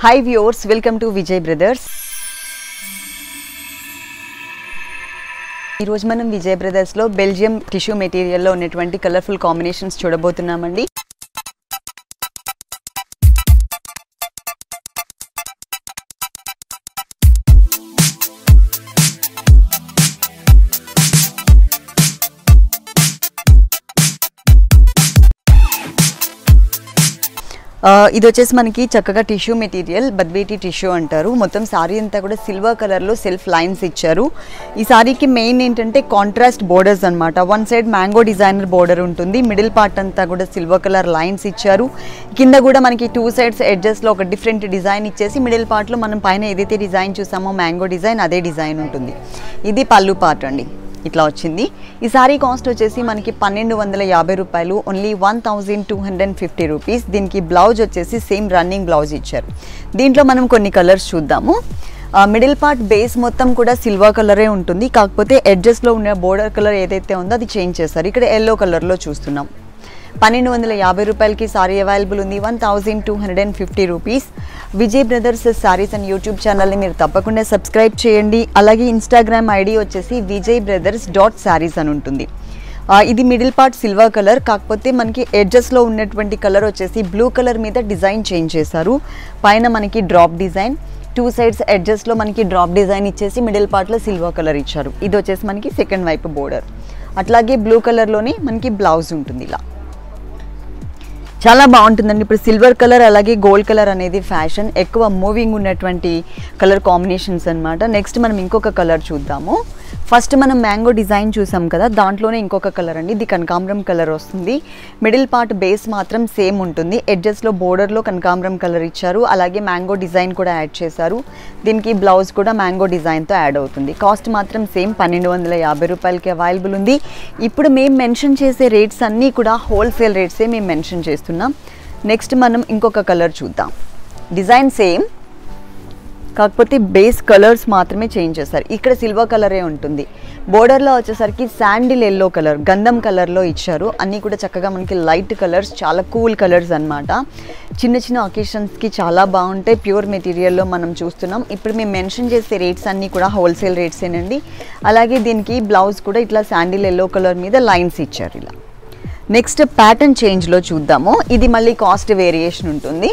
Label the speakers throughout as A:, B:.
A: hi viewers welcome to Vijay brothers ఈరోజు మనం విజయ్ బ్రదర్స్లో బెల్జియం టిష్యూ మెటీరియల్లో ఉన్నటువంటి కలర్ఫుల్ కాంబినేషన్స్ చూడబోతున్నామండి ఆ, ఇది వచ్చేసి మనకి చక్కగా టిష్యూ మెటీరియల్ బద్బేటి టిష్యూ అంటారు మొత్తం సారీ అంతా కూడా సిల్వర్ కలర్లో సెల్ఫ్ లైన్స్ ఇచ్చారు ఈ సారీకి మెయిన్ ఏంటంటే కాంట్రాస్ట్ బోర్డర్స్ అన్నమాట one side mango designer border ఉంటుంది మిడిల్ పార్ట్ అంతా కూడా సిల్వర్ కలర్ లైన్స్ ఇచ్చారు కింద కూడా మనకి టూ సైడ్స్ ఎడ్జెస్లో ఒక డిఫరెంట్ డిజైన్ ఇచ్చేసి మిడిల్ పార్ట్లో మనం పైన ఏదైతే డిజైన్ చూసామో మ్యాంగో డిజైన్ అదే డిజైన్ ఉంటుంది ఇది పళ్ళు పార్ట్ అండి ఇట్లా వచ్చింది ఈ సారీ కాస్ట్ వచ్చేసి మనకి పన్నెండు వందల యాభై రూపాయలు only one thousand two hundred fifty rupees దీనికి బ్లౌజ్ వచ్చేసి సేమ్ రన్నింగ్ బ్లౌజ్ ఇచ్చారు దీంట్లో మనం కొన్ని కలర్స్ చూద్దాము మిడిల్ పార్ట్ బేస్ మొత్తం కూడా సిల్వర్ కలరే ఉంటుంది కాకపోతే ఎడ్జెస్లో ఉన్న బోర్డర్ కలర్ ఏదైతే ఉందో అది చేంజ్ చేస్తారు ఇక్కడ ఎల్లో కలర్లో చూస్తున్నాం పన్నెండు వందల యాభై రూపాయలకి సారీ అవైలబుల్ ఉంది one thousand two hundred and fifty rupees Vijay brothers saris and YouTube ఛానల్ని మీరు తప్పకుండా సబ్స్క్రైబ్ చేయండి అలాగే ఇన్స్టాగ్రామ్ ఐడి వచ్చేసి విజయ్ బ్రదర్స్ డాట్ సారీస్ అని ఉంటుంది ఆ, ఇది మిడిల్ పార్ట్ సిల్వర్ కలర్ కాకపోతే మనకి ఎడ్జెస్లో ఉన్నటువంటి కలర్ వచ్చేసి బ్లూ కలర్ మీద డిజైన్ చేంజ్ చేశారు పైన మనకి డ్రాప్ డిజైన్ టూ సైడ్స్ ఎడ్జెస్లో మనకి డ్రాప్ డిజైన్ ఇచ్చేసి మిడిల్ పార్ట్లో సిల్వర్ కలర్ ఇచ్చారు ఇది వచ్చేసి మనకి సెకండ్ వైపు బోర్డర్ అట్లాగే బ్లూ కలర్లోనే మనకి బ్లౌజ్ ఉంటుంది ఇలా చాలా బాగుంటుందండి ఇప్పుడు సిల్వర్ కలర్ అలాగే గోల్డ్ కలర్ అనేది ఫ్యాషన్ ఎక్కువ మూవింగ్ ఉన్నటువంటి కలర్ కాంబినేషన్స్ అన్నమాట నెక్స్ట్ మనం ఇంకొక కలర్ చూద్దాము ఫస్ట్ మనం మ్యాంగో డిజైన్ చూసాం కదా దాంట్లోనే ఇంకొక కలర్ అండి ఇది కనకాంబరం కలర్ వస్తుంది మిడిల్ పార్ట్ బేస్ మాత్రం సేమ్ ఉంటుంది ఎడ్జెస్లో బోర్డర్లో కనకాంబరం కలర్ ఇచ్చారు అలాగే మ్యాంగో డిజైన్ కూడా యాడ్ చేశారు దీనికి బ్లౌజ్ కూడా మ్యాంగో డిజైన్తో యాడ్ అవుతుంది కాస్ట్ మాత్రం సేమ్ పన్నెండు వందల యాభై రూపాయలకి అవైలబుల్ ఉంది ఇప్పుడు మేము మెన్షన్ చేసే రేట్స్ అన్నీ కూడా హోల్సేల్ రేట్సే మేము మెన్షన్ చేస్తున్నాం నెక్స్ట్ మనం ఇంకొక కలర్ చూద్దాం డిజైన్ సేమ్ కాకపోతే బేస్ కలర్స్ మాత్రమే చేంజ్ చేస్తారు ఇక్కడ సిల్వర్ కలరే ఉంటుంది బోర్డర్లో వచ్చేసరికి శాండిల్ ఎల్లో కలర్ గంధం కలర్లో ఇచ్చారు అన్నీ కూడా చక్కగా మనకి లైట్ కలర్స్ చాలా కూల్ కలర్స్ అన్నమాట చిన్న చిన్న ఒకేషన్స్కి చాలా బాగుంటాయి ప్యూర్ మెటీరియల్లో మనం చూస్తున్నాం ఇప్పుడు మేము మెన్షన్ చేసే రేట్స్ అన్నీ కూడా హోల్సేల్ రేట్సేనండి అలాగే దీనికి బ్లౌజ్ కూడా ఇట్లా శాండిల్ ఎల్లో కలర్ మీద లైన్స్ ఇచ్చారు ఇలా నెక్స్ట్ ప్యాటర్న్ చేంజ్లో చూద్దాము ఇది మళ్ళీ కాస్ట్ వేరియేషన్ ఉంటుంది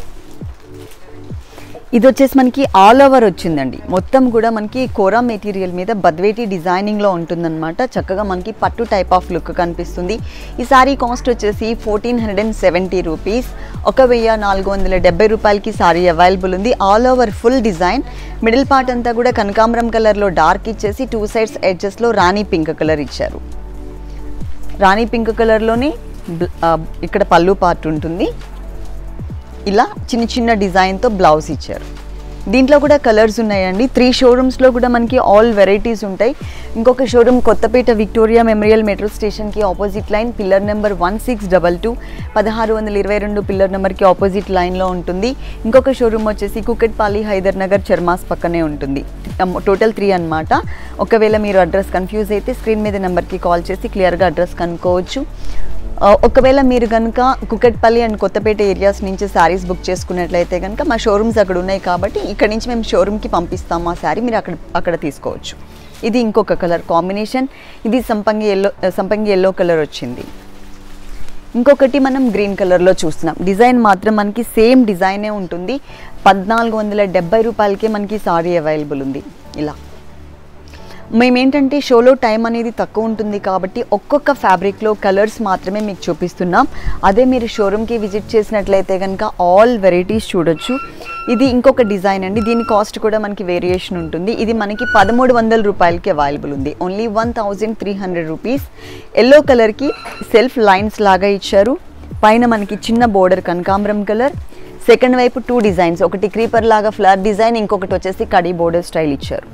A: ఇది వచ్చేసి మనకి ఆల్ ఓవర్ వచ్చిందండి మొత్తం కూడా మనకి కోరా మెటీరియల్ మీద బద్వేటి డిజైనింగ్లో ఉంటుందన్నమాట చక్కగా మనకి పట్టు టైప్ ఆఫ్ లుక్ కనిపిస్తుంది ఈ సారీ కాస్ట్ వచ్చేసి fourteen hundred and seventy rupees ఒక వెయ్యి నాలుగు వందల డెబ్బై రూపాయలకి సారీ అవైలబుల్ ఉంది all over full design middle part అంతా కూడా కనకాంబరం కలర్లో డార్క్ ఇచ్చేసి టూ సైడ్స్ ఎడ్జెస్లో రాణి పింక్ కలర్ ఇచ్చారు రాణి పింక్ కలర్లోనే బ్ల- ఆ, ఇక్కడ పళ్ళు పార్ట్ ఉంటుంది ఇలా చిన్న చిన్న డిజైన్తో బ్లౌజ్ ఇచ్చారు దీంట్లో కూడా కలర్స్ ఉన్నాయండి త్రీ షోరూమ్స్లో కూడా మనకి ఆల్ వెరైటీస్ ఉంటాయి ఇంకొక showroom Kothapet Victoria Memorial metro స్టేషన్కి opposite line pillar number one six double two పదహారు వందల ఇరవై రెండు పిల్లర్ నెంబర్కి ఆపోజిట్ లైన్లో ఉంటుంది ఇంకొక షోరూమ్ వచ్చేసి కుకెట్పాలి హైదర్ నగర్ చర్మాస్ పక్కనే ఉంటుంది టోటల్ త్రీ అన్నమాట ఒకవేళ మీరు అడ్రస్ కన్ఫ్యూజ్ అయితే స్క్రీన్ మీద నెంబర్కి కాల్ చేసి క్లియర్గా అడ్రస్ కనుక్కోవచ్చు ఆ, ఒకవేళ మీరు కనుక కుకట్పల్లి అండ్ కొత్తపేట ఏరియాస్ నుంచి శారీస్ బుక్ చేసుకున్నట్లయితే కనుక మా షోరూమ్స్ అక్కడ ఉన్నాయి కాబట్టి ఇక్కడ నుంచి మేము షోరూమ్కి పంపిస్తాము ఆ శారీ మీరు అక్కడ అక్కడ తీసుకోవచ్చు ఇది ఇంకొక కలర్ కాంబినేషన్ ఇది సంపంగి ఎల్లో సంపంగి ఎల్లో కలర్ వచ్చింది ఇంకొకటి మనం గ్రీన్ కలర్లో చూస్తున్నాం డిజైన్ మాత్రం మనకి సేమ్ డిజైనే ఉంటుంది పద్నాలుగు వందల డెబ్బై రూపాయలకే మనకి సారీ అవైలబుల్ ఉంది ఇలా మేమేంటంటే షోలో టైం అనేది తక్కువ ఉంటుంది కాబట్టి ఒక్కొక్క ఫ్యాబ్రిక్లో కలర్స్ మాత్రమే మీకు చూపిస్తున్నాం అదే మీరు షోరూమ్కి విజిట్ చేసినట్లయితే కనుక ఆల్ వెరైటీస్ చూడొచ్చు ఇది ఇంకొక డిజైన్ అండి దీని కాస్ట్ కూడా మనకి వేరియేషన్ ఉంటుంది ఇది మనకి పదమూడు వందల రూపాయలకి అవైలబుల్ ఉంది only one thousand three hundred rupees yellow కలర్కి సెల్ఫ్ లైన్స్ లాగా ఇచ్చారు పైన మనకి చిన్న బోర్డర్ కనకాంబరం కలర్ సెకండ్ వైపు టూ డిజైన్స్ ఒకటి క్రీపర్ లాగా ఫ్లవర్ డిజైన్ ఇంకొకటి వచ్చేసి కడీ బోర్డర్ స్టైల్ ఇచ్చారు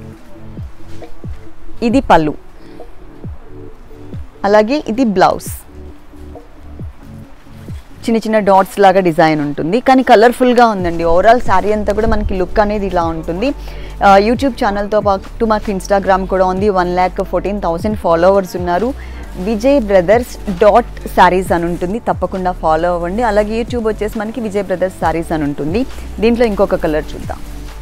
A: ఇది పళ్ళు అలాగే ఇది బ్లౌజ్ చిన్న చిన్న డాట్స్ లాగా డిజైన్ ఉంటుంది కానీ కలర్ఫుల్గా ఉందండి ఓవరాల్ శారీ అంతా కూడా మనకి లుక్ అనేది ఇలా ఉంటుంది యూట్యూబ్ ఛానల్తో పాటు మాకు ఇన్స్టాగ్రామ్ కూడా ఉంది one lakh fourteen thousand followers ఉన్నారు విజయ్ బ్రదర్స్ డాట్ శారీస్ అని ఉంటుంది తప్పకుండా ఫాలో అవ్వండి అలాగే యూట్యూబ్ వచ్చేసి మనకి విజయ్ బ్రదర్స్ శారీస్ అని ఉంటుంది దీంట్లో ఇంకొక కలర్ చూద్దాం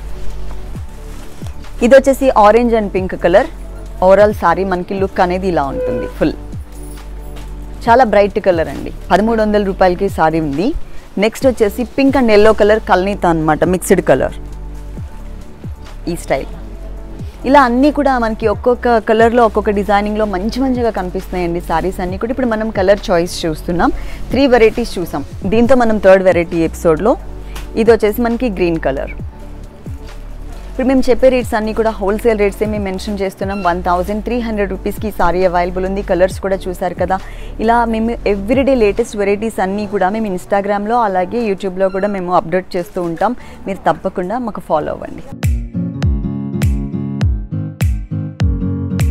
A: ఇది వచ్చేసి orange and pink colour overall sari మనకి లుక్ అనేది ఇలా ఉంటుంది ఫుల్ చాలా బ్రైట్ కలర్ అండి పదమూడు వందల రూపాయలకి సారీ ఉంది నెక్స్ట్ వచ్చేసి పింక్ అండ్ ఎల్లో కలర్ కల్నీత అనమాట మిక్స్డ్ కలర్ ఈ స్టైల్ ఇలా అన్నీ కూడా మనకి ఒక్కొక్క కలర్లో ఒక్కొక్క డిజైనింగ్లో మంచి మంచిగా కనిపిస్తున్నాయండి సారీస్ అన్నీ కూడా ఇప్పుడు మనం కలర్ చాయిస్ చూస్తున్నాం త్రీ వెరైటీస్ చూసాం దీంతో మనం థర్డ్ వెరైటీ ఎపిసోడ్లో ఇది వచ్చేసి మనకి గ్రీన్ కలర్ ఇప్పుడు మేము చెప్పే రేట్స్ అన్నీ కూడా హోల్సేల్ రేట్స్ మేము మెన్షన్ చేస్తున్నాం వన్ థౌజండ్ త్రీ హండ్రెడ్ రూపీస్కి సారీ అవైలబుల్ ఉంది కలర్స్ కూడా చూసారు కదా ఇలా మేము ఎవ్రీడే లేటెస్ట్ వెరైటీస్ అన్నీ కూడా మేము ఇన్స్టాగ్రామ్లో అలాగే యూట్యూబ్లో కూడా మేము అప్డేట్ చేస్తూ ఉంటాం మీరు తప్పకుండా మాకు ఫాలో అవ్వండి